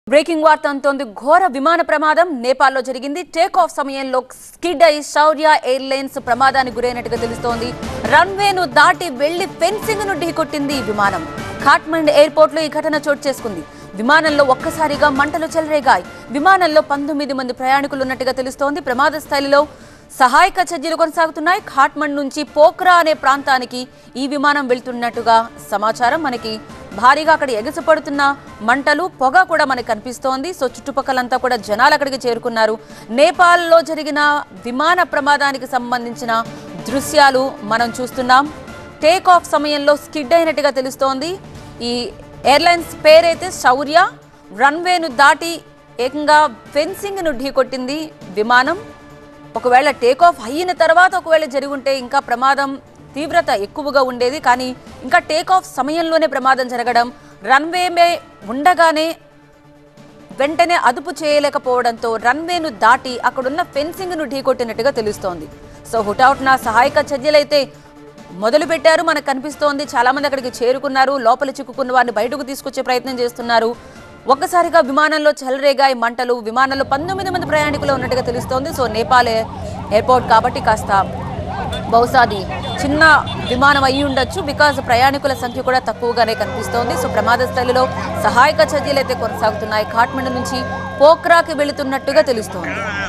breaking వార్త అంతోంది ఘోర విమాన ప్రమాదం నేపాల్లో జరిగింది టేక్ ఆఫ్ సమయంలో స్కిడ్ అయి శౌర్య ఎయిర్లైన్స్ ప్రమాదానికి గురైనట్టుగా తెలుస్తోంది రన్వేను దాటి వెళ్లి ఫెన్సింగ్ ను ఢీకొట్టింది ఈ విమానం ఖాట్మండ్ ఎయిర్పోర్ట్ లో ఈ ఘటన చోటు చేసుకుంది విమానంలో ఒక్కసారిగా మంటలు చెలరేగాయి విమానంలో పంతొమ్మిది మంది ప్రయాణికులు ఉన్నట్టుగా తెలుస్తోంది ప్రమాద స్థలిలో సహాయక చర్యలు కొనసాగుతున్నాయి ఖాట్మండ్ నుంచి పోఖ్రా అనే ప్రాంతానికి ఈ విమానం వెళ్తున్నట్టుగా సమాచారం మనకి భారీగా అక్కడ ఎగసిపడుతున్న మంటలు పొగ కూడా మనకి కనిపిస్తోంది సో చుట్టుపక్కలంతా కూడా జనాలు అక్కడికి చేరుకున్నారు నేపాల్లో జరిగిన విమాన ప్రమాదానికి సంబంధించిన దృశ్యాలు మనం చూస్తున్నాం టేక్ ఆఫ్ సమయంలో స్కిడ్ అయినట్టుగా తెలుస్తోంది ఈ ఎయిర్లైన్స్ పేరైతే శౌర్య రన్వేను దాటి ఏకంగా ఫెన్సింగ్ను ఢీకొట్టింది విమానం ఒకవేళ టేక్ ఆఫ్ అయిన తర్వాత ఒకవేళ జరిగి ఉంటే ఇంకా ప్రమాదం తీవ్రత ఎక్కువగా ఉండేది కానీ ఇంకా టేక్ ఆఫ్ సమయంలోనే ప్రమాదం జరగడం రన్వే మే ఉండగానే వెంటనే అదుపు చేయలేకపోవడంతో రన్వేను దాటి అక్కడున్న ఫెన్సింగ్ను ఢీకొట్టినట్టుగా తెలుస్తోంది సో హుటాహుటిన సహాయక చర్యలైతే మొదలు పెట్టారు మనకు కనిపిస్తోంది చాలా మంది అక్కడికి చేరుకున్నారు లోపల చిక్కుకున్న వారిని బయటకు తీసుకొచ్చే ప్రయత్నం చేస్తున్నారు ఒక్కసారిగా విమానంలో చెలరేగాయి మంటలు విమానంలో పంతొమ్మిది మంది ప్రయాణికులు ఉన్నట్టుగా తెలుస్తోంది సో నేపాల్ ఎయిర్పోర్ట్ కాబట్టి కాస్త బహుశా అది చిన్న విమానం అయి ఉండొచ్చు బికాజ్ ప్రయాణికుల సంఖ్య కూడా తక్కువగానే కనిపిస్తోంది సో ప్రమాద స్థలిలో సహాయక చర్యలు అయితే కొనసాగుతున్నాయి ఖాట్మండు నుంచి పోఖ్రాకి వెళుతున్నట్టుగా తెలుస్తోంది